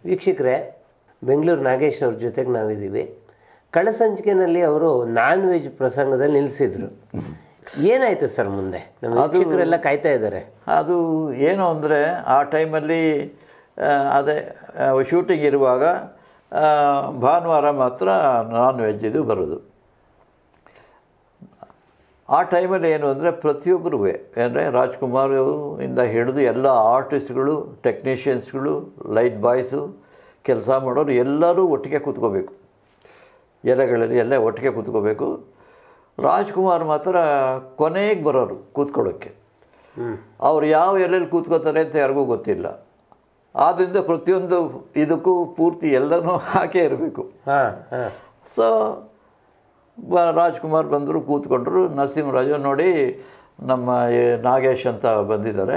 ವೀಕ್ಷಕರೇ ಬೆಂಗಳೂರು ನಾಗೇಶ್ ಅವ್ರ ಜೊತೆಗೆ ನಾವಿದ್ದೀವಿ ಕಳಸಂಚಿಕೆನಲ್ಲಿ ಅವರು ನಾನ್ ವೆಜ್ ಪ್ರಸಂಗದಲ್ಲಿ ನಿಲ್ಲಿಸಿದ್ರು ಏನಾಯ್ತು ಸರ್ ಮುಂದೆ ನಮ್ಮ ವೀಕ್ಷಕರೆಲ್ಲ ಕಾಯ್ತಾ ಇದ್ದಾರೆ ಅದು ಏನು ಅಂದರೆ ಆ ಟೈಮಲ್ಲಿ ಆ, ಅದೇ ಶೂಟಿಂಗ್ ಇರುವಾಗ ಆ, ಭಾನುವಾರ ಮಾತ್ರ ನಾನ್ ವೆಜ್ ಇದು ಬರೋದು ಆ ಟೈಮಲ್ಲಿ ಏನು ಅಂದರೆ ಪ್ರತಿಯೊಬ್ಬರೂ ಅಂದರೆ ರಾಜ್ಕುಮಾರ್ ಇಂದ ಹಿಡಿದು ಎಲ್ಲ ಆರ್ಟಿಸ್ಟ್ಗಳು ಟೆಕ್ನಿಷಿಯನ್ಸ್ಗಳು ಲೈಟ್ ಬಾಯ್ಸು ಕೆಲಸ ಮಾಡೋರು ಎಲ್ಲರೂ ಒಟ್ಟಿಗೆ ಕೂತ್ಕೋಬೇಕು ಎಲೆಗಳಲ್ಲಿ ಎಲ್ಲ ಒಟ್ಟಿಗೆ ಕೂತ್ಕೋಬೇಕು ರಾಜ್ಕುಮಾರ್ ಮಾತ್ರ ಕೊನೆಗೆ ಬರೋರು ಕೂತ್ಕೊಳ್ಳೋಕ್ಕೆ ಹ್ಮ್ ಅವ್ರು ಯಾವ ಎಲ್ಲೆಲ್ಲಿ ಕೂತ್ಕೋತಾರೆ ಅಂತ ಯಾರಿಗೂ ಗೊತ್ತಿಲ್ಲ ಆದ್ದರಿಂದ ಪ್ರತಿಯೊಂದು ಇದಕ್ಕೂ ಪೂರ್ತಿ ಎಲ್ಲನೂ ಹಾಕೇ ಇರಬೇಕು ಹಾಂ ಹಾಂ ಸೊ ಬ ರಾಜ್ಕುಮಾರ್ ಬಂದರು ಕೂತ್ಕೊಂಡ್ರು ನರಸಿಂಹರಾಜು ನೋಡಿ ನಮ್ಮ ಈ ನಾಗೇಶ್ ಅಂತ ಬಂದಿದ್ದಾರೆ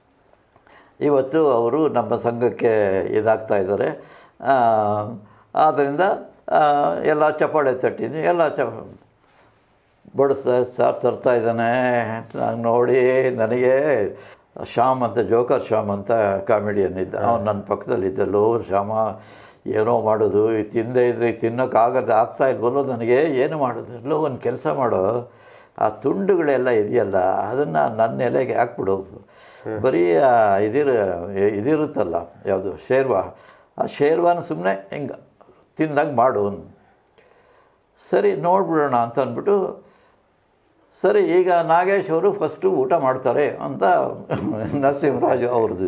ಇವತ್ತು ಅವರು ನಮ್ಮ ಸಂಘಕ್ಕೆ ಇದಾಗ್ತಾ ಇದ್ದಾರೆ ಆ, ಆದ್ದರಿಂದ ಆ, ಎಲ್ಲ ಚಪ್ಪಾಳೆ ತಟ್ಟಿದ್ವಿ ಎಲ್ಲ ಚ ಬಡಿಸ್ತಾ ಸಾರ್ ತರ್ತಾ ಇದ್ದಾನೆ ನಾನು ನೋಡಿ ನನಗೆ ಶ್ಯಾಮ್ ಅಂತ ಜೋಕರ್ ಶ್ಯಾಮ್ ಅಂತ ಕಾಮಿಡಿಯನ್ ಇದ್ದ ಅವ್ನು ನನ್ನ ಪಕ್ಕದಲ್ಲಿದ್ದ ಲೋ ಶ್ಯಾಮ ಏನೋ ಮಾಡೋದು ಇದು ತಿಂದೇ ಇದ್ರೆ ತಿನ್ನೋಕ್ಕಾಗದ ಆಗ್ತಾ ಇಲ್ವಲ್ಲೋ ನನಗೆ ಏನು ಮಾಡೋದು ಎಲ್ಲೋ ಒಂದು ಕೆಲಸ ಮಾಡೋ ಆ ತುಂಡುಗಳೆಲ್ಲ ಇದೆಯಲ್ಲ ಅದನ್ನು ನನ್ನ ಎಲೆಗೆ ಹಾಕ್ಬಿಡು ಬರೀ ಆ ಇದಿರ ಇದಿರುತ್ತಲ್ಲ ಯಾವುದು ಶೇರ್ವಾ ಆ ಶೇರ್ವಾನ ಸುಮ್ಮನೆ ಹಿಂಗೆ ತಿಂದಾಗ ಮಾಡು ಅಂದ. ಸರಿ ನೋಡ್ಬಿಡೋಣ ಅಂತ ಅಂದ್ಬಿಟ್ಟು ಸರಿ ಈಗ ನಾಗೇಶ್ ಅವರು ಫಸ್ಟು ಊಟ ಮಾಡ್ತಾರೆ ಅಂತ ನರಸಿಂಹರಾಜು ಅವ್ರದ್ದು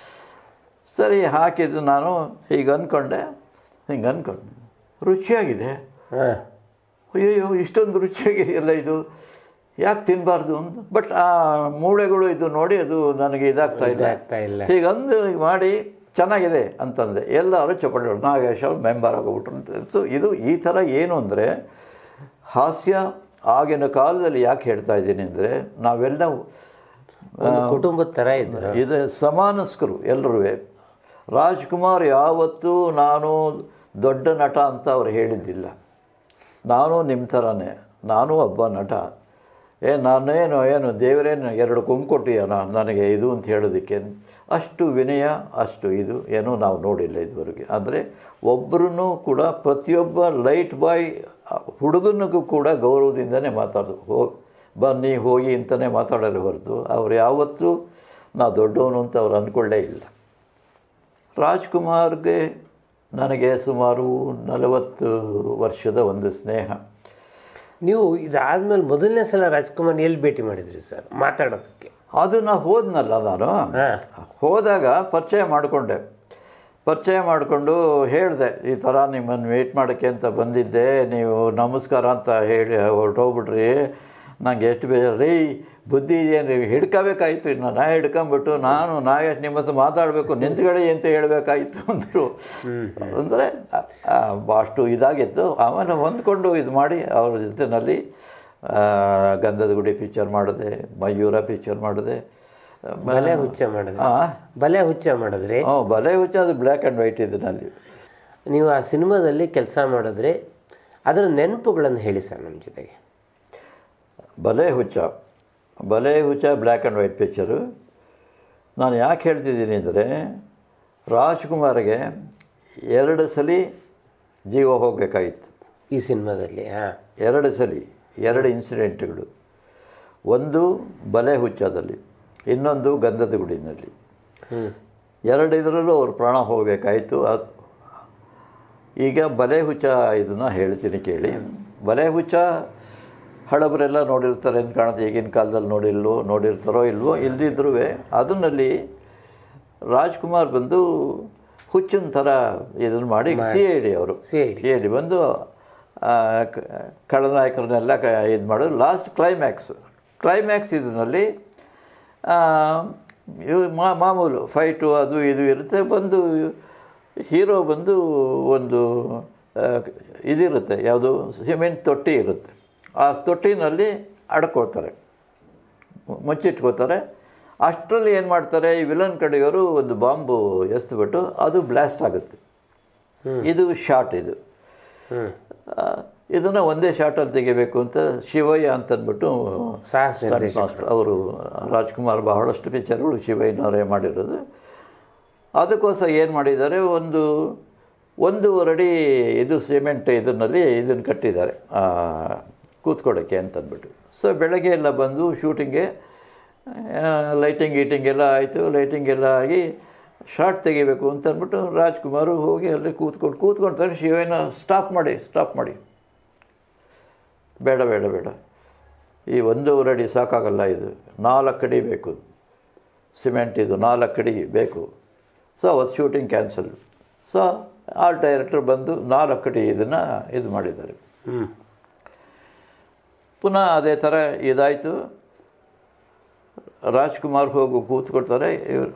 ಸರಿ ಹಾಕಿದ್ದು ನಾನು ಹೀಗೆ ಅಂದ್ಕೊಂಡೆ ಹಿಂಗೆ ಅಂದ್ಕೊಂಡೆ ರುಚಿಯಾಗಿದೆ ಹಾಂ ಅಯ್ಯಯ್ಯೋ ಇಷ್ಟೊಂದು ರುಚಿಯಾಗಿದೆಯಲ್ಲ ಇದು ಯಾಕೆ ತಿನ್ನಬಾರ್ದು ಅಂತ ಬಟ್ ಆ ಮೂಳೆಗಳು ಇದು ನೋಡಿ ಅದು ನನಗೆ ಇದಾಗ್ತಾ ಇಲ್ಲ ಆಗ್ತಾ ಇಲ್ಲ ಹೀಗಂದು ಮಾಡಿ ಚೆನ್ನಾಗಿದೆ ಅಂತಂದೆ ಎಲ್ಲರೂ ಚಪ್ಪಲಿ ನಾಗೇಶ್ ಅವ್ರು ಮೆಂಬರ್ ಆಗೋಗ್ಬಿಟ್ರು ಅಂತ ಸೊ ಇದು ಈ ಥರ ಏನು ಅಂದರೆ ಹಾಸ್ಯ ಆಗಿನ ಕಾಲದಲ್ಲಿ ಯಾಕೆ ಹೇಳ್ತಾ ಇದ್ದೀನಿ ಅಂದರೆ ನಾವೆಲ್ಲ ಒಂದು ಕುಟುಂಬದ ಥರ ಇದ್ರು ಇದು ಸಮಾನಸ್ಕರು ಎಲ್ಲರೂ ರಾಜ್ಕುಮಾರ್ ಯಾವತ್ತೂ ನಾನು ದೊಡ್ಡ ನಟ ಅಂತ ಅವ್ರು ಹೇಳಿದ್ದಿಲ್ಲ ನಾನು ನಿಮ್ಮ ಥರನೇ ನಾನು ಒಬ್ಬ ನಟ ಏ ನಾನೇನು ಏನು ದೇವರೇನು ಎರಡು ಕೊಂಬು ಕೊಟ್ಟಿಯಾನ ನನಗೆ ಇದು ಅಂತ ಹೇಳೋದಕ್ಕೆ ಅಷ್ಟು ವಿನಯ ಅಷ್ಟು ಇದು ಏನೂ ನಾವು ನೋಡಿಲ್ಲ ಇದುವರೆಗೆ ಅಂದರೆ ಒಬ್ಬರೂ ಕೂಡ ಪ್ರತಿಯೊಬ್ಬ ಲೈಟ್ ಬಾಯ್ ಹುಡುಗನಿಗೂ ಕೂಡ ಗೌರವದಿಂದನೇ ಮಾತಾಡೋದು ಹೋ ಬನ್ನಿ ಹೋಗಿ ಅಂತಲೇ ಮಾತಾಡೋರು ಹೊರತು ಅವ್ರು ಯಾವತ್ತೂ ನಾ ದೊಡ್ಡವನು ಅಂತ ಅವ್ರು ಅಂದ್ಕೊಳ್ಳೇ ಇಲ್ಲ ರಾಜ್ಕುಮಾರ್ಗೆ ನನಗೆ ಸುಮಾರು ನಲವತ್ತು ವರ್ಷದ ಒಂದು ಸ್ನೇಹ ನೀವು ಇದಾದ್ಮೇಲೆ ಮೊದಲನೇ ಸಲ ರಾಜ್ಕುಮಾರ್ ಎಲ್ಲಿ ಭೇಟಿ ಮಾಡಿದ್ರಿ ಸರ್ ಮಾತಾಡೋದಕ್ಕೆ ಅದು ನಾ ಹೋದ್ನಲ್ಲ ನಾನು ಹಾಂ ಹೋದಾಗ ಪರಿಚಯ ಮಾಡಿಕೊಂಡೆ ಪರಿಚಯ ಮಾಡಿಕೊಂಡು ಹೇಳಿದೆ ಈ ಥರ ನಿಮ್ಮನ್ನು ವೇಟ್ ಮಾಡೋಕ್ಕೆ ಅಂತ ಬಂದಿದ್ದೆ ನೀವು ನಮಸ್ಕಾರ ಅಂತ ಹೇಳಿ ಹೊರಟೋಗ್ಬಿಟ್ರಿ ನಂಗೆ ಎಷ್ಟು ಬೇಜಾರು ರೀ ಬುದ್ಧಿ ಇದೇನು ಹಿಡ್ಕೋಬೇಕಾಯ್ತು ಇನ್ನು ನಾ ಹಿಡ್ಕೊಂಬಿಟ್ಟು ನಾನು ನಾಗೇಶ್ ನಿಮ್ಮ ಹತ್ರ ಮಾತಾಡಬೇಕು ನಿಂತ್ಕೊಳ್ಳಿ ಅಂತ ಹೇಳಬೇಕಾಯ್ತು ಅಂದರು ಅಂದರೆ ಅಷ್ಟು ಇದಾಗಿತ್ತು ಆಮೇಲೆ ಹೊಂದ್ಕೊಂಡು ಇದು ಮಾಡಿ ಅವ್ರ ಜೊತೆಯಲ್ಲಿ ಆ, ಗಂಧದ ಗುಡಿ ಪಿಕ್ಚರ್ ಮಾಡಿದೆ ಮಯೂರ ಪಿಕ್ಚರ್ ಮಾಡಿದೆ ಬಲೆ ಹುಚ್ಚ ಮಾಡಿದ್ರಿ ಹಾಂ ಬಲೆ ಹುಚ್ಚ ಮಾಡಿದ್ರಿ ಹ್ಞೂ ಬಲೆ ಹುಚ್ಚ ಅದು ಬ್ಲ್ಯಾಕ್ ಆ್ಯಂಡ್ ವೈಟ್ ಇದರಲ್ಲಿ ನೀವು ಆ ಸಿನಿಮಾದಲ್ಲಿ ಕೆಲಸ ಮಾಡಿದ್ರಿ ಅದರ ನೆನಪುಗಳನ್ನು ಹೇಳಿ ಸರ್ ನಮ್ಮ ಜೊತೆಗೆ ಬಲೆ ಹುಚ್ಚ ಬಲೆ ಹುಚ್ಚ ಬ್ಲ್ಯಾಕ್ ಆ್ಯಂಡ್ ವೈಟ್ ಪಿಕ್ಚರು ನಾನು ಯಾಕೆ ಹೇಳ್ತಿದ್ದೀನಿ ಅಂದರೆ ರಾಜ್ಕುಮಾರ್ಗೆ ಎರಡು ಸಲ ಜೀವ ಹೋಗಬೇಕಾಗಿತ್ತು ಈ ಸಿನಿಮಾದಲ್ಲಿ ಹಾಂ ಎರಡು ಸಲ ಎರಡು ಇನ್ಸಿಡೆಂಟ್ಗಳು ಒಂದು ಬಲೆ ಹುಚ್ಚದಲ್ಲಿ ಇನ್ನೊಂದು ಗಂಧದ ಗುಡಿನಲ್ಲಿ ಹ್ಞೂ ಎರಡಿದ್ರಲ್ಲೂ ಅವ್ರ ಪ್ರಾಣ ಹೋಗಬೇಕಾಯಿತು ಅದು ಈಗ ಬಲೆ ಹುಚ್ಚ ಇದನ್ನು ಹೇಳ್ತೀನಿ ಕೇಳಿ ಬಲೆ ಹುಚ್ಚ ಹಳಬರೆಲ್ಲ ನೋಡಿರ್ತಾರೆ ಅಂತ ಕಾಣುತ್ತೆ ಈಗಿನ ಕಾಲದಲ್ಲಿ ನೋಡಿಲ್ವೋ ನೋಡಿರ್ತಾರೋ ಇಲ್ವೋ ಇಲ್ದಿದ್ರೂ ಅದನ್ನಲ್ಲಿ ರಾಜ್ಕುಮಾರ್ ಬಂದು ಹುಚ್ಚಿನ ಥರ ಇದನ್ನು ಮಾಡಿ ಸಿ ಐ ಡಿ ಅವರು CID. ಸಿ ಐ ಡಿ ಬಂದು ಆ, ಕ- ಖಳನಾಯಕರನ್ನೆಲ್ಲ ಕ ಇದು ಮಾಡೋದು ಲಾಸ್ಟ್ ಕ್ಲೈಮ್ಯಾಕ್ಸ್ ಕ್ಲೈಮ್ಯಾಕ್ಸ್ ಇದರಲ್ಲಿ ಆ, ಇವು ಮಾ ಮಾಮೂಲು ಫೈಟು ಅದು ಇದು ಇರುತ್ತೆ ಬಂದು ಹೀರೋ ಬಂದು ಒಂದು ಆ, ಇದಿರುತ್ತೆ ಯಾವುದು ಸಿಮೆಂಟ್ ತೊಟ್ಟಿ ಇರುತ್ತೆ ಆ ತೊಟ್ಟಿನಲ್ಲಿ ಅಡ್ಕೊಳ್ತಾರೆ ಮು- ಮುಚ್ಚಿಟ್ಕೋತಾರೆ ಅಷ್ಟರಲ್ಲಿ ಏನು ಮಾಡ್ತಾರೆ ಈ ವಿಲನ್ ಕಡೆಯವರು ಒಂದು ಬಾಂಬು ಎಸ್ದುಬಿಟ್ಟು ಅದು ಬ್ಲಾಸ್ಟ್ ಆಗುತ್ತೆ ಇದು ಶಾಟ್ ಇದು ಹ್ಞೂ ಇದನ್ನು ಒಂದೇ ಶಾಟಲ್ಲಿ ತೆಗಿಬೇಕು ಅಂತ ಶಿವಯ್ಯ ಅಂತಂದ್ಬಿಟ್ಟು ಸಾಹಸ ಸ್ಟಂಟ್ ಮಾಸ್ಟರ್ ಅವರು ರಾಜ್ಕುಮಾರ್ ಬಹಳಷ್ಟು ಪಿಕ್ಚರ್ಗಳು ಶಿವಯ್ಯನವರೇ ಮಾಡಿರೋದು ಅದಕ್ಕೋಸ್ಕರ ಏನು ಮಾಡಿದ್ದಾರೆ ಒಂದು ಒಂದೂವರೆ ಅಡಿ ಇದು ಸಿಮೆಂಟ್ ಇದನ್ನಲ್ಲಿ ಇದನ್ನು ಕಟ್ಟಿದ್ದಾರೆ ಆ, ಕೂತ್ಕೊಳ್ಳೋಕ್ಕೆ ಅಂತಂದ್ಬಿಟ್ಟು ಸೊ ಬೆಳಗ್ಗೆ ಎಲ್ಲ ಬಂದು ಶೂಟಿಂಗ್ಗೆ ಲೈಟಿಂಗ್ ಗೀಟಿಂಗ್ ಎಲ್ಲ ಆಯಿತು ಲೈಟಿಂಗ್ ಎಲ್ಲ ಆಗಿ ಶಾರ್ಟ್ ತೆಗಿಬೇಕು ಅಂತ ಅಂದ್ಬಿಟ್ಟು ರಾಜ್ಕುಮಾರ್ ಹೋಗಿ ಅಲ್ಲಿ ಕೂತ್ಕೊಂಡು ಕೂತ್ಕೊಳ್ತಾರೆ ಶಿವನ ಸ್ಟಾಪ್ ಮಾಡಿ ಸ್ಟಾಪ್ ಮಾಡಿ ಬೇಡ ಬೇಡ ಬೇಡ ಈ ಒಂದೂವರೆ ಅಡಿ ಸಾಕಾಗಲ್ಲ ಇದು ನಾಲ್ಕು ಅಡಿ ಬೇಕು ಸಿಮೆಂಟ್ ಇದು ನಾಲ್ಕು ಅಡಿ ಬೇಕು ಸೊ ಅವತ್ತು shooting cancel so art director ಬಂದು ನಾಲ್ಕು ಅಡಿ ಇದನ್ನು ಇದು ಮಾಡಿದ್ದಾರೆ ಹ್ಞೂ ಪುನಃ ಅದೇ ಥರ ಇದಾಯಿತು ರಾಜ್ಕುಮಾರ್ ಹೋಗಿ ಕೂತ್ಕೊಳ್ತಾರೆ ಇವ್ರು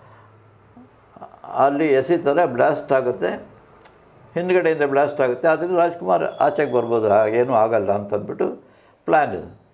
ಅಲ್ಲಿ ಎಸಿತಾರೆ ಬ್ಲಾಸ್ಟ್ ಆಗುತ್ತೆ ಹಿಂದ್ಗಡೆಯಿಂದ ಬ್ಲಾಸ್ಟ್ ಆಗುತ್ತೆ ಅದನ್ನು ರಾಜ್ಕುಮಾರ್ ಆಚೆಗೆ ಬರ್ಬೋದು ಏನೂ ಆಗಲ್ಲ ಅಂತಂದ್ಬಿಟ್ಟು ಪ್ಲ್ಯಾನ್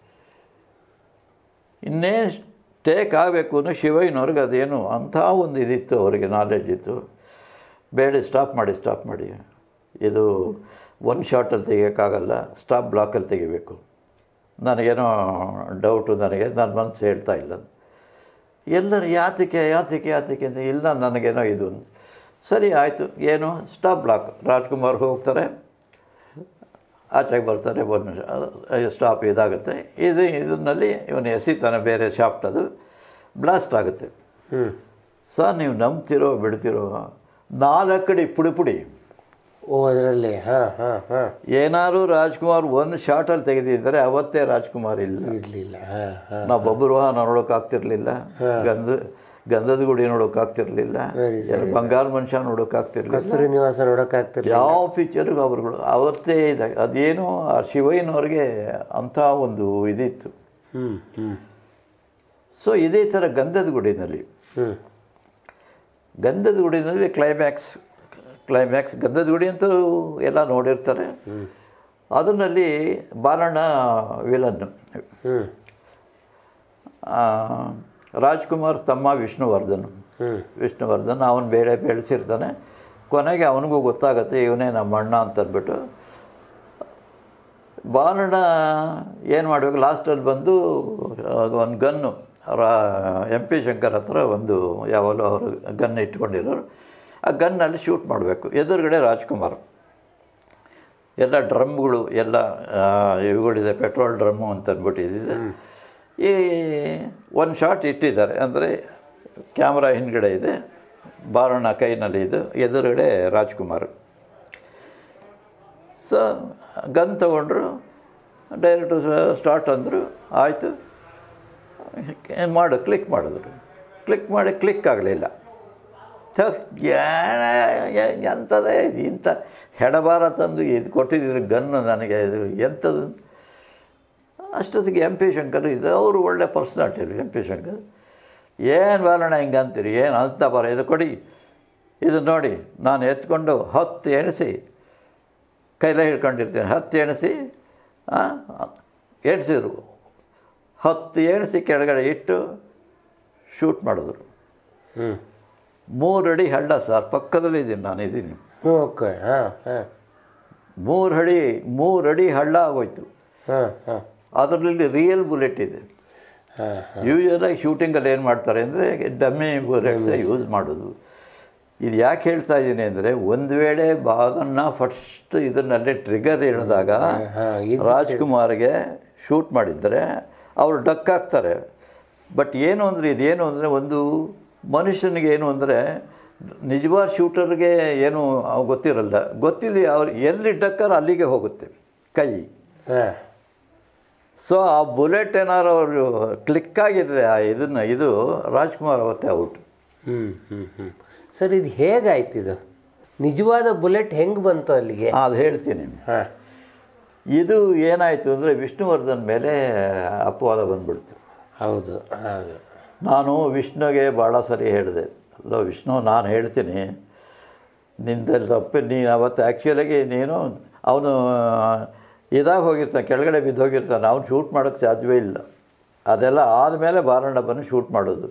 ಇನ್ನೇನು ಟೇಕ್ ಆಗಬೇಕು ಅನ್ನೋ ಶಿವಯ್ಯನವ್ರಿಗೆ ಅದೇನು ಅಂಥ ಒಂದು ಇದಿತ್ತು ಅವರಿಗೆ ನಾಲೆಡ್ಜ್ ಇತ್ತು ಬೇಡ ಸ್ಟಾಪ್ ಮಾಡಿ ಸ್ಟಾಪ್ ಮಾಡಿ ಇದು ಒನ್ ಶಾರ್ಟಲ್ಲಿ ತೆಗಿಯೋಕ್ಕಾಗಲ್ಲ ಸ್ಟಾಪ್ ಬ್ಲಾಕಲ್ಲಿ ತೆಗಿಬೇಕು ನನಗೇನೋ ಡೌಟು ನನಗೆ ನನ್ನ ಮನಸ್ಸು ಹೇಳ್ತಾ ಇಲ್ಲ ಎಲ್ಲರೂ ಯಾತಕ್ಕೆ ಯಾತಕ್ಕೆ ಯಾತಕ್ಕೆ ಅಂತ ಇಲ್ಲ ನನಗೇನೋ ಇದು ಅಂತ. ಸರಿ ಆಯಿತು ಏನು ಸ್ಟಾಪ್ ಬ್ಲಾಕ್ ರಾಜ್ಕುಮಾರ್ ಹೋಗ್ತಾರೆ ಆಚೆಗೆ ಬರ್ತಾರೆ ಒಂದು ಸ್ಟಾಪ್ ಇದಾಗುತ್ತೆ ಇದು ಇದನ್ನಲ್ಲಿ ಇವನು ಎಸಿತಾನೆ ಬೇರೆ ಶಾಫ್ಟ್ ಅದು ಬ್ಲಾಸ್ಟ್ ಆಗುತ್ತೆ ಹ್ಞೂ ಸರ್ ನೀವು ನಂಬ್ತಿರೋ ಬಿಡ್ತಿರೋ ನಾಲ್ಕಡಿ ಪುಡಿ ಪುಡಿ ಓ ಅದರಲ್ಲಿ ಹಾಂ ಹಾಂ ಹಾಂ ಏನಾದ್ರು ರಾಜ್ಕುಮಾರ್ ಒಂದು ಶಾರ್ಟಲ್ಲಿ ತೆಗೆದಿದ್ದರೆ ಅವತ್ತೇ ರಾಜ್ಕುಮಾರ್ ಇಲ್ಲ ಇರಲಿಲ್ಲ ಹಾಂ ಹಾಂ ನಾವು ಬಬ್ರುವಾಹ ನೋಡೋಕ್ಕಾಗ್ತಿರ್ಲಿಲ್ಲ ಗಂಧ ಗಂಧದ ಗುಡಿ ನೋಡೋಕ್ಕಾಗ್ತಿರ್ಲಿಲ್ಲ Very ಏನು ಬಂಗಾರ ಮನುಷ್ಯ ನೋಡೋಕ್ಕಾಗ್ತಿರ್ಲಿಲ್ಲ ಕಸ್ತೂರಿ ನಿವಾಸ ನೋಡೋಕ್ಕಾಗ್ತಿರ್ಲಿಲ್ಲ ಯಾವ ಪಿಕ್ಚರ್ಗೂ ಅವರುಗಳು ಅವತ್ತೇ ಇದೆ ಅದೇನು ಆ ಶಿವಯ್ಯನವ್ರಿಗೆ ಅಂಥ ಒಂದು ಇದಿತ್ತು ಹ್ಞೂ ಹ್ಞೂ ಸೊ ಇದೇ ಥರ ಗಂಧದ ಗುಡಿನಲ್ಲಿ ಹ್ಞೂ ಗಂಧದ ಗುಡಿನಲ್ಲಿ ಕ್ಲೈಮ್ಯಾಕ್ಸ್ ಕ್ಲೈಮ್ಯಾಕ್ಸ್ ಗಂಧದ ಗುಡಿ ಅಂತೂ ಎಲ್ಲ ನೋಡಿರ್ತಾರೆ ಅದರಲ್ಲಿ ಬಾಲಣ್ಣ ವಿಲನ್ನು ಹ್ಞೂ ಆ, ರಾಜ್ಕುಮಾರ್ ತಮ್ಮ ವಿಷ್ಣುವರ್ಧನ್ ಹ್ಞೂ ವಿಷ್ಣುವರ್ಧನ್ ಅವನು ಬೇರೆ ಬೆಳೆಸಿರ್ತಾನೆ ಕೊನೆಗೆ ಅವನಿಗೂ ಗೊತ್ತಾಗತ್ತೆ ಇವನೇ ನಮ್ಮ ಅಣ್ಣ ಅಂತ ಅಂದ್ಬಿಟ್ಟು ಬಾಲಣ್ಣ ಏನು ಮಾಡಬೇಕು ಲಾಸ್ಟಲ್ಲಿ ಬಂದು ಒಂದು ಗನ್ನು ರಾ ಎಂ ಪಿ ಶಂಕರ್ ಹತ್ರ ಒಂದು ಯಾವಾಗಲೂ ಅವರು ಗನ್ ಇಟ್ಕೊಂಡಿರೋರು ಆ ಗನ್ನಲ್ಲಿ ಶೂಟ್ ಮಾಡಬೇಕು ಎದುರುಗಡೆ ರಾಜ್ಕುಮಾರ್ ಎಲ್ಲ ಡ್ರಮ್ಗಳು ಎಲ್ಲ ಆ, ಇವುಗಳಿದೆ ಪೆಟ್ರೋಲ್ ಡ್ರಮ್ಮು ಅಂತ ಅಂದ್ಬಿಟ್ಟಿದೆ ಈ ಒಂದು ಶಾಟ್ ಇಟ್ಟಿದ್ದಾರೆ ಅಂದರೆ ಕ್ಯಾಮ್ರಾ ಹಿಂದ್ಗಡೆ ಇದೆ ಬಾರಣ್ಣ ಕೈನಲ್ಲಿ ಇದು ಎದುರುಗಡೆ ರಾಜ್ಕುಮಾರ್ ಸೊ ಗನ್ ತಗೊಂಡ್ರು ಡೈರೆಕ್ಟರ್ ಸ್ಟಾರ್ಟ್ ಅಂದರು ಆಯಿತು ಮಾಡು ಕ್ಲಿಕ್ ಮಾಡಿದ್ರು ಕ್ಲಿಕ್ ಮಾಡಿ ಕ್ಲಿಕ್ ಆಗಲಿಲ್ಲ ಎಂಥದೇ ಇದು ಇಂಥ ಹೆಡಬಾರ ತಂದು ಇದು ಕೊಟ್ಟಿದ್ರು ಗನ್ನು ನನಗೆ ಇದು ಎಂಥದ್ದು ಅಷ್ಟೊತ್ತಿಗೆ ಎಂ ಪಿ ಶಂಕರ್ ಇದು ಅವರು ಒಳ್ಳೆ ಪರ್ಸ್ನಾಲಿಟಿ ಎಂ ಪಿ ಶಂಕರ್ ಏನು ಬಾಲಣ್ಣ ಹಿಂಗೆ ಅಂತೀರಿ ಏನು ಅಂತ ಬರ ಇದು ಕೊಡಿ ಇದು ನೋಡಿ ನಾನು ಎತ್ಕೊಂಡು ಹತ್ತು ಎಣಿಸಿ ಕೈಲೇ ಹಿಡ್ಕೊಂಡಿರ್ತೀನಿ ಹತ್ತು ಎಣಿಸಿ ಎಣಿಸಿದ್ರು ಹತ್ತು ಎಣಿಸಿ ಕೆಳಗಡೆ ಇಟ್ಟು ಶೂಟ್ ಮಾಡಿದ್ರು ಹ್ಞೂ ಮೂರು ಅಡಿ ಹಳ್ಳ ಸರ್ ಪಕ್ಕದಲ್ಲಿ ಇದ್ದೀನಿ ನಾನು ಇದ್ದೀನಿ ಹ್ಞೂ ಓಕೆ ಹಾಂ ಹಾಂ ಮೂರು ಅಡಿ ಮೂರು ಅಡಿ ಹಳ್ಳ ಆಗೋಯ್ತು ಹಾಂ ಹಾಂ ಅದರಲ್ಲಿ ರಿಯಲ್ ಬುಲೆಟ್ ಇದೆ ಹಾಂ ಯೂಶಲಾಗಿ ಶೂಟಿಂಗಲ್ಲಿ ಏನು ಮಾಡ್ತಾರೆ ಅಂದರೆ ಡಮ್ಮಿ ಬುಲೆಟ್ಸೇ ಯೂಸ್ ಮಾಡೋದು ಇದು ಯಾಕೆ ಹೇಳ್ತಾ ಇದ್ದೀನಿ ಅಂದರೆ ಒಂದು ವೇಳೆ ಬಾದನ್ನ ಫಸ್ಟ್ ಇದನ್ನಲ್ಲಿ ಟ್ರಿಗರ್ ಹೇಳಿದಾಗ ಹಾಂ ಇದು ರಾಜ್ಕುಮಾರ್ಗೆ ಶೂಟ್ ಮಾಡಿದ್ದಾರೆ ಅವರು ಡಕ್ ಆಗ್ತಾರೆ ಬಟ್ ಏನು ಅಂದರೆ ಇದೇನು ಅಂದರೆ ಒಂದು ಮನುಷ್ಯನಿಗೆ ಏನು ಅಂದರೆ ನಿಜವಾದ ಶೂಟರ್ಗೆ ಏನು ಅವ್ ಗೊತ್ತಿರಲ್ಲ ಗೊತ್ತಿಲ್ಲ ಅವ್ರು ಎಲ್ಲಿ ಡಕ್ಕರ್ ಅಲ್ಲಿಗೆ ಹೋಗುತ್ತೆ ಕೈ ಹಾಂ ಸೊ ಆ ಬುಲೆಟ್ ಏನಾರು ಅವರು ಕ್ಲಿಕ್ ಆಗಿದ್ರೆ ಆ ಇದನ್ನು ಇದು ರಾಜ್ಕುಮಾರ್ ಅವತ್ತೇ ಔಟ್ ಹ್ಞೂ ಹ್ಞೂ ಹ್ಞೂ ಸರ್ ಇದು ಹೇಗಾಯ್ತು ಇದು ನಿಜವಾದ ಬುಲೆಟ್ ಹೆಂಗೆ ಬಂತು ಅಲ್ಲಿಗೆ ಅದು ಹೇಳ್ತೀನಿ ಹಾಂ ಇದು ಏನಾಯಿತು ಅಂದರೆ ವಿಷ್ಣುವರ್ಧನ್ ಮೇಲೆ ಅಪವಾದ ಬಂದ್ಬಿಡ್ತು ಹೌದು ಹೌದು ನಾನು ವಿಷ್ಣುಗೆ ಭಾಳ ಸರಿ ಹೇಳಿದೆ ಅಲ್ಲ ವಿಷ್ಣು ನಾನು ಹೇಳ್ತೀನಿ ನಿಂದಲ್ಲಿ ತಪ್ಪು ನೀನು ಅವತ್ತು ಆ್ಯಕ್ಚುಲಾಗಿ ನೀನು ಅವನು ಇದಾಗಿ ಹೋಗಿರ್ತಾನೆ ಕೆಳಗಡೆ ಬಿದ್ದು ಹೋಗಿರ್ತಾನೆ ಅವ್ನು ಶೂಟ್ ಮಾಡೋಕ್ಕೆ ಸಾಧ್ಯವೇ ಇಲ್ಲ ಅದೆಲ್ಲ ಆದಮೇಲೆ ಬಾರಣ್ಣ ಬಂದು ಶೂಟ್ ಮಾಡೋದು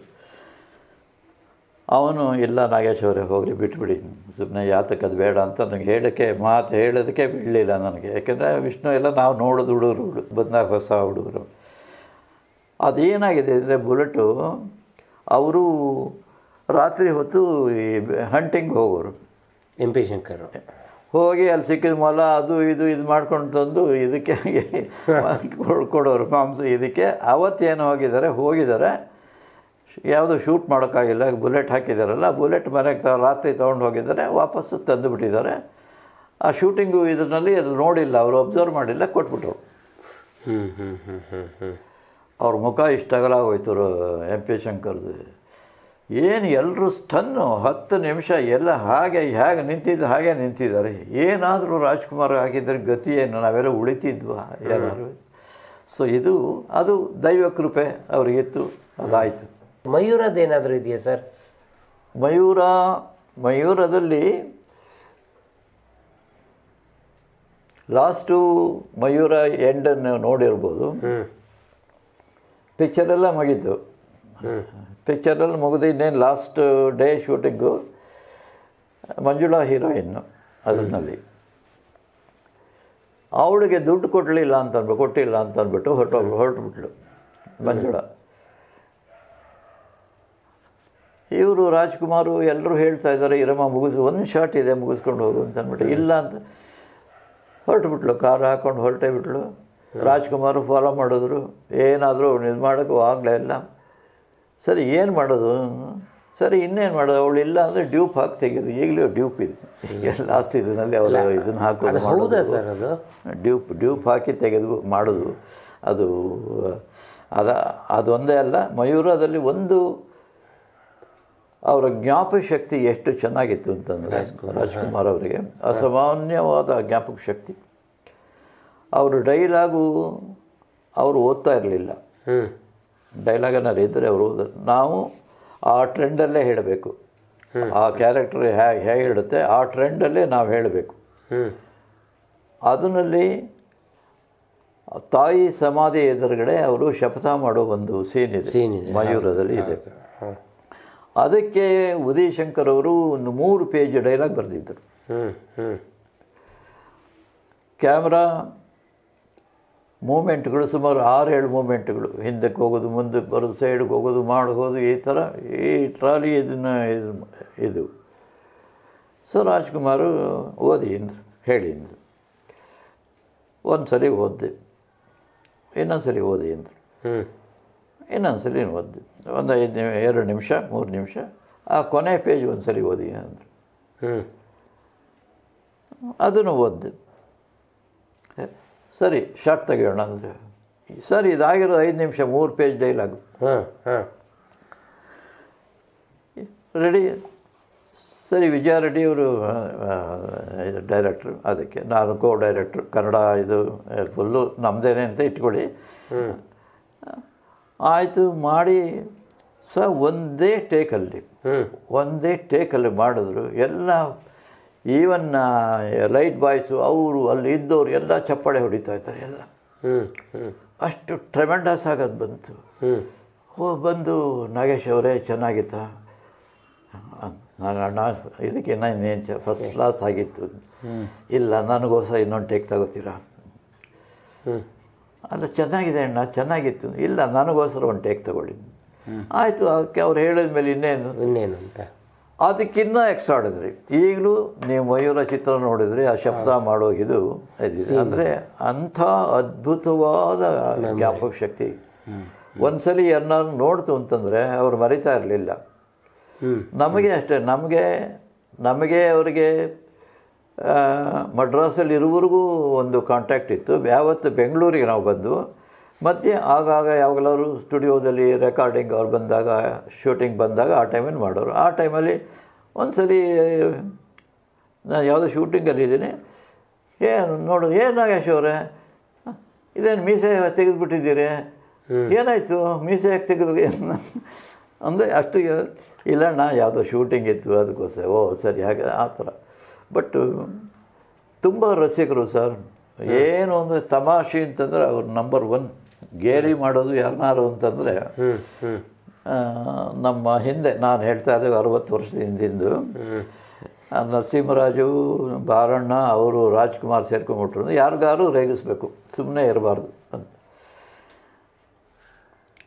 ಅವನು ಇಲ್ಲ ನಾಗೇಶ್ ಅವರೇ ಹೋಗಲಿ ಬಿಟ್ಬಿಡಿ ಸುಮ್ಮನೆ ಯಾತಕ್ಕೆ ಅದು ಬೇಡ ಅಂತ ನನಗೆ ಹೇಳೋಕ್ಕೆ ಮಾತು ಹೇಳೋದಕ್ಕೆ ಬಿಡಲಿಲ್ಲ ನನಗೆ ಯಾಕೆಂದರೆ ವಿಷ್ಣು ಎಲ್ಲ ನಾವು ನೋಡೋದು ಹುಡುಗರು ಬಂದಾಗ ಹೊಸ ಹುಡುಗರು ಅದೇನಾಗಿದೆ ಅಂದರೆ ಬುಲೆಟು ಅವರು ರಾತ್ರಿ ಹೊತ್ತು ಈ ಹಂಟಿಂಗ್ ಹೋಗೋರು ಎಂ ಪಿ ಶಂಕರ್ ಹೋಗಿ ಅಲ್ಲಿ ಸಿಕ್ಕಿದ ಮೊಲ ಅದು ಇದು ಇದು ಮಾಡ್ಕೊಂಡು ತಂದು ಇದಕ್ಕೆ ಕೊಡ್- ಕೊಡೋರು ಮಾಂಸ ಇದಕ್ಕೆ ಅವತ್ತೇನು ಹೋಗಿದ್ದಾರೆ ಹೋಗಿದ್ದಾರೆ ಯಾವುದು ಶೂಟ್ ಮಾಡೋಕ್ಕಾಗಿಲ್ಲ ಬುಲೆಟ್ ಹಾಕಿದ್ದಾರಲ್ಲ ಬುಲೆಟ್ ಮನೆಗೆ ತ ರಾತ್ರಿ ತೊಗೊಂಡು ಹೋಗಿದ್ದಾರೆ ವಾಪಸ್ಸು ತಂದು ಬಿಟ್ಟಿದ್ದಾರೆ ಆ ಶೂಟಿಂಗು ಇದರಲ್ಲಿ ಅದು ನೋಡಿಲ್ಲ ಅವರು ಅಬ್ಸರ್ವ್ ಮಾಡಿಲ್ಲ ಕೊಟ್ಬಿಟ್ರು ಹ್ಞೂ ಹ್ಞೂ ಹ್ಞೂ ಹ್ಞೂ ಹ್ಞೂ ಅವ್ರ ಮುಖ ಇಷ್ಟ ಅಗಲ ಹೋಯ್ತು ಎಂ ಪಿ ಶಂಕರ್ದು ಏನು ಎಲ್ಲರೂ ಸ್ಟನ್ನು ಹತ್ತು ನಿಮಿಷ ಎಲ್ಲ ಹಾಗೆ ಹೇಗೆ ನಿಂತಿದ್ದು ಹಾಗೆ ನಿಂತಿದ್ದಾರೆ ಏನಾದರೂ ರಾಜ್ಕುಮಾರ್ ಆಗಿದ್ದರೆ ಗತಿ ಏನು ನಾವೆಲ್ಲ ಉಳಿತಿದ್ವಾ ಯಾರು ಸೊ ಇದು ಅದು ದೈವ ಕೃಪೆ ಅವರಿಗಿತ್ತು ಅದಾಯಿತು ಮಯೂರದ್ದು ಏನಾದರೂ ಇದೆಯಾ ಸರ್ ಮಯೂರ ಮಯೂರದಲ್ಲಿ ಲಾಸ್ಟು ಮಯೂರ ಎಂಡನ್ನು ನೋಡಿರ್ಬೋದು ಹ್ಞೂ ಪಿಕ್ಚರೆಲ್ಲ ಮುಗೀತು ಹ್ಞೂ ಪಿಕ್ಚರಲ್ಲಿ ಮುಗಿದು ಇನ್ನೇನು last day shooting Manjula heroine ಅದರಲ್ಲಿ ಅವಳಿಗೆ ದುಡ್ಡು ಕೊಡಲಿಲ್ಲ ಅಂತ ಅಂದ್ಬಿಟ್ಟು ಕೊಟ್ಟಿಲ್ಲ ಅಂತ ಅಂದ್ಬಿಟ್ಟು ಹೊರಟು ಹೊರಟುಬಿಟ್ಲು ಮಂಜುಳಾ ಇವರು ರಾಜ್ಕುಮಾರು ಎಲ್ಲರೂ ಹೇಳ್ತಾ ಇದ್ದಾರೆ ಇರಮ್ಮ ಮುಗಿಸು ಒಂದು ಶಾಟ್ ಇದೆ ಮುಗಿಸ್ಕೊಂಡು ಹೋಗು ಅಂತ ಅಂದ್ಬಿಟ್ಟು ಇಲ್ಲ ಅಂತ ಹೊರಟುಬಿಟ್ಲು ಕಾರ್ ಹಾಕ್ಕೊಂಡು ಹೊರಟೇ ಬಿಟ್ಲು ರಾಜ್ಕುಮಾರ್ ಫಾಲೋ ಮಾಡಿದ್ರು ಏನಾದರೂ ಇದು ಮಾಡೋಕ್ಕೂ ಆಗಲೇ ಇಲ್ಲ ಸರಿ ಏನು ಮಾಡೋದು ಸರಿ ಇನ್ನೇನು ಮಾಡೋದು ಅವಳು ಇಲ್ಲ ಅಂದರೆ ಡ್ಯೂಪ್ ಹಾಕಿ ತೆಗೆಯೋದು ಈಗಲೂ ಡ್ಯೂಪ್ ಇದೆ ಈಗ ಲಾಸ್ಟ್ ಇದರಲ್ಲಿ ಅವರು ಇದನ್ನು ಹಾಕೋದು ಅದು ಹೌದಾ ಮಾಡೋದು ಸರ್ ಅದು ಡ್ಯೂಪ್ ಡ್ಯೂಪ್ ಹಾಕಿ ತೆಗೆದು ಮಾಡೋದು ಅದು ಅದ ಅದೊಂದೇ ಅಲ್ಲ ಮಯೂರದಲ್ಲಿ ಒಂದು ಅವರ ಜ್ಞಾಪಕ ಶಕ್ತಿ ಎಷ್ಟು ಚೆನ್ನಾಗಿತ್ತು ಅಂತಂದರೆ ರಾಜ್ಕುಮಾರ್ ಅವರಿಗೆ ಅಸಾಮಾನ್ಯವಾದ ಜ್ಞಾಪಕ ಶಕ್ತಿ ಅವರು ಡೈಲಾಗು ಅವರು ಓದ್ತಾ ಇರಲಿಲ್ಲ ಹ್ಞೂ ಡೈಲಾಗ್ ಏನಾರು ಇದ್ದರೆ ಅವರು ಓದ ನಾವು ಆ ಟ್ರೆಂಡಲ್ಲೇ ಹೇಳಬೇಕು ಆ ಕ್ಯಾರೆಕ್ಟರ್ ಹೇಗೆ ಹೇಗೆ ಹೇಳುತ್ತೆ ಆ ಟ್ರೆಂಡಲ್ಲೇ ನಾವು ಹೇಳಬೇಕು ಹ್ಞೂ ಅದರಲ್ಲಿ ತಾಯಿ ಸಮಾಧಿ ಎದುರುಗಡೆ ಅವರು ಶಪಥ ಮಾಡೋ ಒಂದು ಸೀನ್ ಇದೆ Scene ಇದೆ, ಮಯೂರದಲ್ಲಿ ಇದೆ ಹಾಂ ಅದಕ್ಕೆ ಉದಯ್ ಶಂಕರ್ ಅವರು ಒಂದು ಮೂರು ಪೇಜ್ ಡೈಲಾಗ್ ಬರೆದಿದ್ದರು ಹ್ಞೂ ಹ್ಞೂ ಕ್ಯಾಮ್ರಾ ಮೂಮೆಂಟ್ಗಳು ಸುಮಾರು ಆರು ಏಳು ಮೂಮೆಂಟ್ಗಳು ಹಿಂದಕ್ಕೆ ಹೋಗೋದು ಮುಂದಕ್ಕೆ ಬರೋದು ಸೈಡ್ಗೆ ಹೋಗೋದು ಮಾಡೋದು ಈ ಥರ ಈ ಟ್ರಾಲಿ ಇದನ್ನು ಇದು ಇದು ಸೊ ರಾಜ್ಕುಮಾರು ಓದಿ ಅಂದರು ಹೇಳಿ ಅಂದರು ಒಂದು ಸರಿ ಓದಿದೆ ಇನ್ನೊಂದು ಸರಿ ಓದಿ ಅಂದರು ಹ್ಞೂ ಇನ್ನೊಂದು ಸಲ ಓದಿದೆ ಒಂದು ಐದು ನಿಮಿ ಎರಡು ನಿಮಿಷ ಮೂರು ನಿಮಿಷ ಆ ಕೊನೆ ಪೇಜ್ ಒಂದು ಸರಿ ಓದಿ ಅಂದರು ಹ್ಞೂ ಅದನ್ನು ಓದಿದೆ ಸರಿ ಶಾರ್ಟ್ ತೆಗೆಯೋಣ ಅಂದರೆ ಸರ್ ಇದಾಗಿರೋದು ಐದು ನಿಮಿಷ ಮೂರು ಪೇಜ್ ಡೈಲಾಗು ಹಾಂ ಹಾಂ ರೆಡಿ ಸರಿ ವಿಜಯ ರೆಡ್ಡಿ ಅವರು ಡೈರೆಕ್ಟ್ರು ಅದಕ್ಕೆ ನಾನು ಕೋ ಡೈರೆಕ್ಟ್ರು ಕನ್ನಡ ಇದು ಫುಲ್ಲು ನಮ್ಮದೇನೆ ಅಂತ ಇಟ್ಕೊಳ್ಳಿ ಆಯಿತು ಮಾಡಿ ಸ ಒಂದೇ ಟೇಕಲ್ಲಿ ಹ್ಞೂ ಒಂದೇ ಟೇಕಲ್ಲಿ ಮಾಡಿದ್ರು ಎಲ್ಲ ಈವನ್ ಲೈಟ್ ಬಾಯ್ಸು ಅವರು ಅಲ್ಲಿ ಇದ್ದವರು ಎಲ್ಲ ಚಪ್ಪಾಳೆ ಹೊಡಿತಾ ಇದ್ದಾರೆ ಎಲ್ಲ ಹ್ಞೂ ಹ್ಞೂ ಅಷ್ಟು ಟ್ರೆಮೆಂಡಸ್ ಆಗೋದು ಬಂತು ಹ್ಞೂ ಓ ಬಂದು ನಾಗೇಶ್ ಅವರೇ ಚೆನ್ನಾಗಿತ್ತಾ ನಾನು ಅಣ್ಣ ಇದಕ್ಕಿನ್ನ ಇನ್ನೇನು ಚ ಫಸ್ಟ್ ಕ್ಲಾಸ್ ಆಗಿತ್ತು ಇಲ್ಲ ನನಗೋಸ್ಕರ ಇನ್ನೊಂದು ಟೇಕ್ ತಗೋತೀರಾ ಹ್ಞೂ ಅಲ್ಲ ಚೆನ್ನಾಗಿದೆ ಅಣ್ಣ ಚೆನ್ನಾಗಿತ್ತು ಇಲ್ಲ ನನಗೋಸ್ಕರ ಒಂದು ಟೇಕ್ ತಗೊಳ್ಳಿ ಆಯಿತು ಅದಕ್ಕೆ ಅವ್ರು ಹೇಳಿದ ಮೇಲೆ ಇನ್ನೇನು ಇನ್ನೇನು ಅಂತ ಅದಕ್ಕಿನ್ನ ಎಕ್ಸ್ಟ್ರಾ ಆಡಿದ್ರಿ ಈಗಲೂ ನೀವು ಮಯೂರ ಚಿತ್ರ ನೋಡಿದ್ರೆ ಆ ಶಬ್ದ ಮಾಡೋ ಇದು ಇದಿದೆ ಅಂದರೆ ಅಂಥ ಅದ್ಭುತವಾದ ಜ್ಞಾಪಕ ಶಕ್ತಿ ಒಂದ್ಸಲಿ ಯಾರನ್ನಾರು ನೋಡ್ತು ಅಂತಂದರೆ ಅವ್ರು ಮರಿತಾ ಇರಲಿಲ್ಲ ಹ್ಞೂ ನಮಗೆ ಅಷ್ಟೇ ನಮಗೆ ನಮಗೆ ಅವರಿಗೆ ಆ, ಮಡ್ರಾಸಲ್ಲಿ ಇರುವವರೆಗೂ ಒಂದು ಕಾಂಟ್ಯಾಕ್ಟ್ ಇತ್ತು ಯಾವತ್ತು ಬೆಂಗಳೂರಿಗೆ ನಾವು ಬಂದು ಮತ್ತು ಆಗಾಗ ಯಾವಾಗಲಾದ್ರು ಸ್ಟುಡಿಯೋದಲ್ಲಿ ರೆಕಾರ್ಡಿಂಗ್ ಅವ್ರು ಬಂದಾಗ ಶೂಟಿಂಗ್ ಬಂದಾಗ ಆ ಟೈಮಲ್ಲಿ ಮಾಡೋರು ಆ ಟೈಮಲ್ಲಿ ಒಂದು ಸಲ ನಾನು ಯಾವುದೋ ಶೂಟಿಂಗಲ್ಲಿ ಇದ್ದೀನಿ ಏನು ನೋಡು ಏನು ನಾಗೇಶ್ ಅವರೇ ಇದೇನು ಮೀಸೆ ತೆಗೆದುಬಿಟ್ಟಿದ್ದೀರಿ ಏನಾಯಿತು ಮೀಸೆ ಯಾಕೆ ತೆಗೆದ್ರಿ ಅಂದರೆ ಅಷ್ಟು ಇಲ್ಲಣ್ಣ ಯಾವುದೋ ಶೂಟಿಂಗ್ ಇತ್ತು ಅದಕ್ಕೋಸ್ಕರ ಓ ಸರಿ ಹಾಗೆ ಆ ಥರ ಬಟ್ ತುಂಬ ರಸಿಕರು ಸರ್ ಏನು ಅಂದರೆ ತಮಾಷೆ ಅಂತಂದರೆ ಅವ್ರು ನಂಬರ್ ಒನ್ ಗೇಲಿ ಮಾಡೋದು ಯಾರನ್ನಾರು ಅಂತಂದರೆ ಹ್ಞೂ ಹ್ಞೂ ಆ, ನಮ್ಮ ಹಿಂದೆ ನಾನು ಹೇಳ್ತಾ ಇದ್ದೆ ಅರವತ್ತು ವರ್ಷದ ಹಿಂದಿಂದು ಆ, ನರಸಿಂಹರಾಜು ಬಾರಣ್ಣ ಅವರು ರಾಜ್ಕುಮಾರ್ ಸೇರ್ಕೊಂಡ್ಬಿಟ್ರು ಯಾರಿಗಾರು ರೇಗಿಸ್ಬೇಕು ಸುಮ್ಮನೆ ಇರಬಾರ್ದು ಅಂತ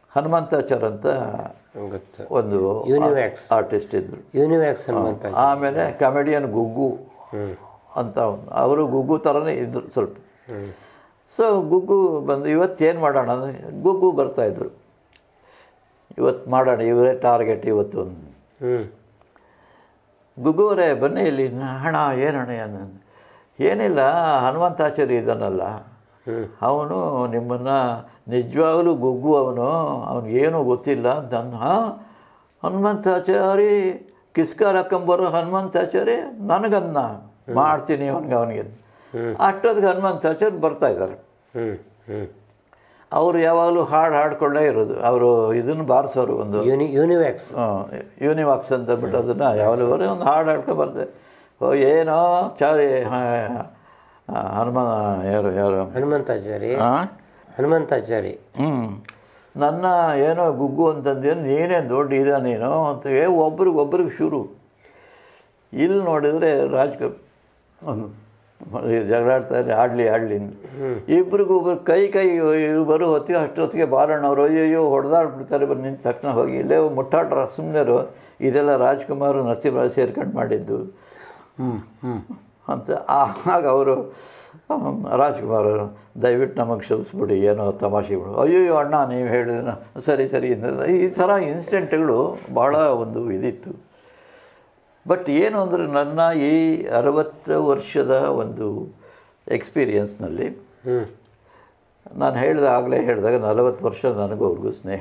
ಹನುಮಂತಾಚಾರ್ ಅಂತ ಗೊತ್ತು ಒಂದು ಯೂನಿವ್ಯಾಕ್ಸ್ ಆರ್ಟಿಸ್ಟ್ ಇದ್ದರು ಯೂನಿವ್ಯಾಕ್ಸ್ ಹನುಮಂತ ಆಮೇಲೆ ಕಮೆಡಿಯನ್ ಗುಗ್ಗು ಹ್ಮ್ ಅಂತ ಒಂದು ಅವರು ಗುಗ್ಗು ಥರನೇ ಇದ್ದರು ಸ್ವಲ್ಪ ಹ್ಮ್ ಸೊ ಗುಗ್ಗು ಬಂದು ಇವತ್ತೇನು ಮಾಡೋಣ ಅಂದರೆ ಗುಗ್ಗು ಬರ್ತಾಯಿದ್ರು ಇವತ್ತು ಮಾಡೋಣ ಇವರೇ ಟಾರ್ಗೆಟ್ ಇವತ್ತು ಹ್ಮ್ ಗುಗ್ಗುವರೇ ಬನ್ನಿ ಇಲ್ಲಿ ಹಣ ಏನಣ್ಣ ಏನು ಏನಿಲ್ಲ ಹನುಮಂತಾಚಾರ್ಯ ಇದ್ದಾನಲ್ಲ ಹ್ಮ್ ಅವನು ನಿಮ್ಮನ್ನು ನಿಜವಾಗಲೂ ಗುಗ್ಗು ಅವನು ಅವನಿಗೇನೂ ಗೊತ್ತಿಲ್ಲ ಅಂತ ಅಂದ ಹಾಂ ಹನುಮಂತಾಚಾರಿ ಕಿಸ್ಕಾರ ಹಾಕೊಂಬರೋ ಹನುಮಂತಾಚಾರಿ ನನಗನ್ನ ಮಾಡ್ತೀನಿ ಅವನಿಗೆ ಅವನಿಗೆ ಅಷ್ಟೊತ್ತಿಗೆ ಹನುಮಂತಾಚಾರ್ಯ ಬರ್ತಾ ಇದ್ದಾರೆ ಹ್ಮ್ ಹ್ಮ್ ಅವರು ಯಾವಾಗಲೂ ಹಾಡು ಹಾಡ್ಕೊಳ್ಳೇ ಇರೋದು ಅವರು ಇದನ್ನು ಬಾರಿಸೋರು ಒಂದು ಯೂನಿ ಯೂನಿವ್ಯಾಕ್ಸ್ ಯೂನಿವಾಕ್ಸ್ ಅಂತ ಬಿಟ್ಟು ಅದನ್ನು ಯಾವಾಗಲೂ ಬರೀ ಒಂದು ಹಾಡು ಹಾಡ್ಕೊಂಡು ಬರ್ತಾರೆ ಓ ಏನೋ ಚಾರಿ ಹ- ಹನುಮ ಯಾರು ಯಾರು ಹನುಮಂತಾಚಾರಿ ಹಾಂ ಹನುಮಂತಾಚಾರಿ ಹ್ಞೂ ನನ್ನ ಏನೋ ಗುಗ್ಗು ಅಂತಂದೇನು ನೀನೇನು ದೊಡ್ಡ ಇದ ನೀನು ಅಂತ ಏ ಒಬ್ರಿಗೆ ಒಬ್ರಿಗೆ ಶುರು ಇಲ್ಲಿ ನೋಡಿದರೆ ರಾಜಕ ಒಂದು ಜಗಳಾಡ್ತಾರೆ ಆಡಲಿ ಆಡಲಿ ಇಬ್ರಿಗೊಬ್ರು ಕೈ ಕೈ ಇವ್ರು ಬರೋ ಹೊತ್ತಿಗೆ ಅಷ್ಟೊತ್ತಿಗೆ ಬಾಲಣ್ಣವರು ಅಯ್ಯಯ್ಯೋ ಹೊಡೆದಾಡ್ಬಿಡ್ತಾರೆ ಬಂದು ನಿಂತ ತಕ್ಷಣ ಹೋಗಿ ಇಲ್ಲೇ ಮುಟ್ಟಾಡ್ರ ಸುಮ್ಮನೆರು ಇದೆಲ್ಲ ರಾಜ್ಕುಮಾರ್ ನರಸಿಂಹರಾಜ್ ಸೇರ್ಕೊಂಡು ಮಾಡಿದ್ದು ಹ್ಮ್ ಹ್ಮ್ ಅಂತ ಆಗ ಅವರು ರಾಜ್ಕುಮಾರ್ ಅವರು ದಯವಿಟ್ಟು ನಮಗೆ ಕ್ಷಮಿಸ್ಬಿಡಿ ಏನೋ ತಮಾಷೆ ಬಿಡು ಅಯ್ಯೋ ಅಣ್ಣ ನೀವು ಹೇಳಿದ ಸರಿ ಸರಿ ಅಂತ ಈ ಥರ ಇನ್ಸಿಡೆಂಟ್ಗಳು ಭಾಳ ಒಂದು ಇದಿತ್ತು ಬಟ್ ಏನು ಅಂದರೆ ನನ್ನ ಈ ಅರವತ್ತು ವರ್ಷದ ಒಂದು ಎಕ್ಸ್ಪೀರಿಯನ್ಸ್ನಲ್ಲಿ ಹ್ಮ್ ನಾನು ಹೇಳಿದ ಆಗಲೇ ಹೇಳಿದಾಗ ನಲವತ್ತು ವರ್ಷ ನನಗೂ ಅವ್ರಿಗೂ ಸ್ನೇಹ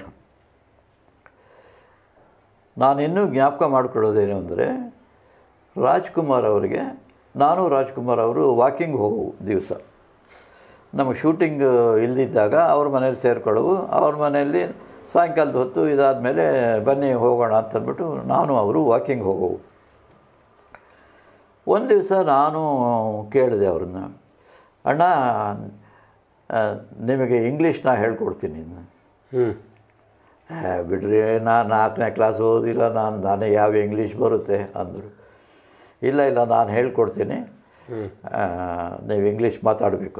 ನಾನಿನ್ನೂ ಜ್ಞಾಪಕ ಮಾಡ್ಕೊಳ್ಳೋದೇನು ಅಂದರೆ ರಾಜ್ಕುಮಾರ್ ಅವರಿಗೆ ನಾನು ರಾಜ್ಕುಮಾರ್ ಅವರು ವಾಕಿಂಗ್ ಹೋಗು ದಿವಸ ನಮ್ಮ ಶೂಟಿಂಗ್ ಇಲ್ದಿದ್ದಾಗ ಅವ್ರ ಮನೇಲಿ ಸೇರ್ಕೊಳ್ಳೋವು ಅವ್ರ ಮನೆಯಲ್ಲಿ ಸಾಯಂಕಾಲದ ಹೊತ್ತು ಇದಾದಮೇಲೆ ಬನ್ನಿ ಹೋಗೋಣ ಅಂತಂದ್ಬಿಟ್ಟು ನಾನು ಅವರು ವಾಕಿಂಗ್ ಹೋಗೋವು ಒಂದು ದಿವಸ ನಾನು ಕೇಳಿದೆ ಅವ್ರನ್ನ ಅಣ್ಣ ಆ, ನಿಮಗೆ ಇಂಗ್ಲೀಷ್ ನಾ ಹೇಳ್ಕೊಡ್ತೀನಿ ಹ್ಮ್ "ಏ, ಬಿಡ್ರಿ ನಾನು ನಾಲ್ಕನೇ ಕ್ಲಾಸ್ ಓದಿಲ್ಲ ನಾನು ನಾನೇ ಯಾವ ಇಂಗ್ಲೀಷ್ ಬರುತ್ತೆ ಅಂದರು ಇಲ್ಲ ಇಲ್ಲ ನಾನು ಹೇಳ್ಕೊಡ್ತೀನಿ ಹ್ಮ್ ಆ, ನೀವು ಇಂಗ್ಲೀಷ್ ಮಾತಾಡಬೇಕು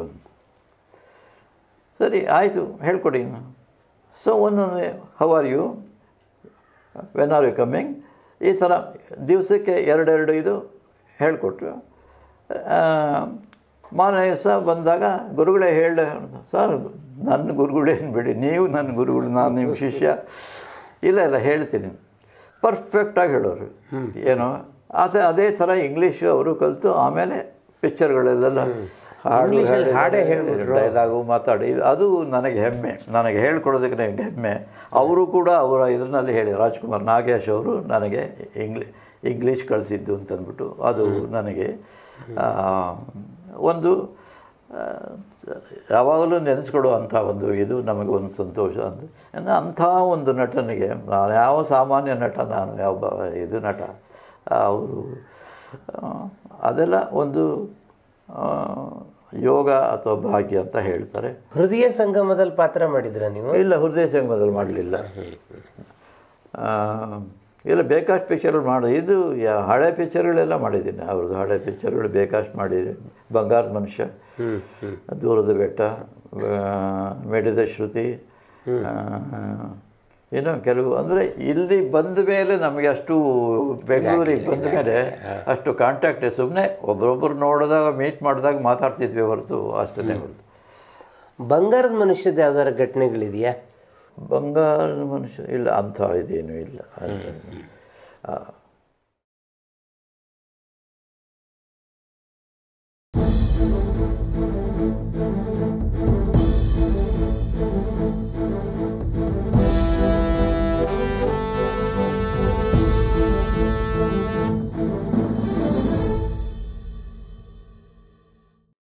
ಸರಿ ಆಯಿತು ಹೇಳ್ಕೊಡಿ ಸೊ ಒಂದೊಂದು how are you when are you coming ಈ ಥರ ದಿವಸಕ್ಕೆ ಎರಡೆರಡು ಇದು ಹೇಳಿಕೊಟ್ರು ಮಾರನೇ ದಿವಸ ಬಂದಾಗ ಗುರುಗಳೇ ಹೇಳ ಸರ್ ನನ್ನ ಗುರುಗಳೇನು ಬಿಡಿ ನೀವು ನನ್ನ ಗುರುಗಳು ನಾನು ನಿಮ್ಮ ಶಿಷ್ಯ ಇಲ್ಲ ಇಲ್ಲ ಹೇಳ್ತೀನಿ ಪರ್ಫೆಕ್ಟಾಗಿ ಹೇಳೋರು ಏನೋ ಅದೇ ಅದೇ ಥರ ಇಂಗ್ಲೀಷು ಅವರು ಕಲಿತು ಆಮೇಲೆ ಪಿಕ್ಚರ್ಗಳಲ್ಲೆಲ್ಲ ಹಾಡು ಇಂಗ್ಲೀಷಲ್ಲಿ ಹಾಡೇ ಹೇಳ್ಬಿಟ್ರು. ಡೈಲಾಗು ಮಾತಾಡಿ ಇದು ಅದು ನನಗೆ ಹೆಮ್ಮೆ ನನಗೆ ಹೇಳ್ಕೊಡೋದಕ್ಕೆ ನನಗೆ ಹೆಮ್ಮೆ ಅವರು ಕೂಡ ಅವರ ಇದರಲ್ಲಿ ಹೇಳಿ ರಾಜ್ಕುಮಾರ್ ನಾಗೇಶ್ ಅವರು ನನಗೆ ಇಂಗ್ಲಿ ಇಂಗ್ಲೀಷ್ ಕಳಿಸಿದ್ದು ಅಂತಂದ್ಬಿಟ್ಟು ಅದು ನನಗೆ ಆ, ಒಂದು ಆ, ಯಾವಾಗಲೂ ನೆನೆಸ್ಕೊಡುವಂಥ ಒಂದು ಇದು ನಮಗೆ ಒಂದು ಸಂತೋಷ ಅಂತ ಅಂದರೆ ಅಂಥ ಒಂದು ನಟನಿಗೆ ನಾನು ಯಾವ ಸಾಮಾನ್ಯ ನಟ ನಾನು ಯಾವ ಬ- ಇದು ನಟ ಅವರು ಅದೆಲ್ಲ ಒಂದು ಆ, ಯೋಗ ಅಥವಾ ಭಾಗ್ಯ ಅಂತ ಹೇಳ್ತಾರೆ ಹೃದಯ ಸಂಗಮದಲ್ಲಿ ಪಾತ್ರ ಮಾಡಿದ್ರ ನೀವು ಇಲ್ಲ ಹೃದಯ ಸಂಗಮದಲ್ಲಿ ಮಾಡಲಿಲ್ಲ ಇಲ್ಲ ಬೇಕಾಷ್ಟು ಪಿಕ್ಚರ್ಗಳು ಮಾಡಿ ಇದು ಯಾ- ಹಳೆ ಪಿಕ್ಚರ್ಗಳೆಲ್ಲ ಮಾಡಿದ್ದೀನಿ ಅವ್ರದ್ದು ಹಳೆ ಪಿಕ್ಚರ್ಗಳು ಬೇಕಾಷ್ಟು ಮಾಡಿದ್ದೀನಿ ಬಂಗಾರದ ಮನುಷ್ಯ ಹ್ಮ್ ಹ್ಮ್ ದೂರದ ಬೆಟ್ಟ ಆ, ಮೆಡಿದ ಶ್ರುತಿ ಆ, ಇನ್ನೂ ಕೆಲವು ಅಂದರೆ ಇಲ್ಲಿ ಬಂದ ಮೇಲೆ ನಮಗೆ ಅಷ್ಟು ಬೆಂಗಳೂರಿಗೆ ಬಂದ ಮೇಲೆ ಅಷ್ಟು ಕಾಂಟ್ಯಾಕ್ಟ್ ಸುಮ್ಮನೆ ಒಬ್ರೊಬ್ರು ನೋಡಿದಾಗ ಮೀಟ್ ಮಾಡಿದಾಗ ಮಾತಾಡ್ತಿದ್ವಿ ಹೊರತು ಅಷ್ಟೇ ಹೊರತು ಬಂಗಾರದ ಮನುಷ್ಯದ ಯಾವ್ದಾರ ಘಟನೆಗಳಿದೆಯಾ ಬಂಗಾರದ ಮನುಷ್ಯ ಇಲ್ಲ ಅಂಥ ಇದೇನು ಇಲ್ಲ ಆ,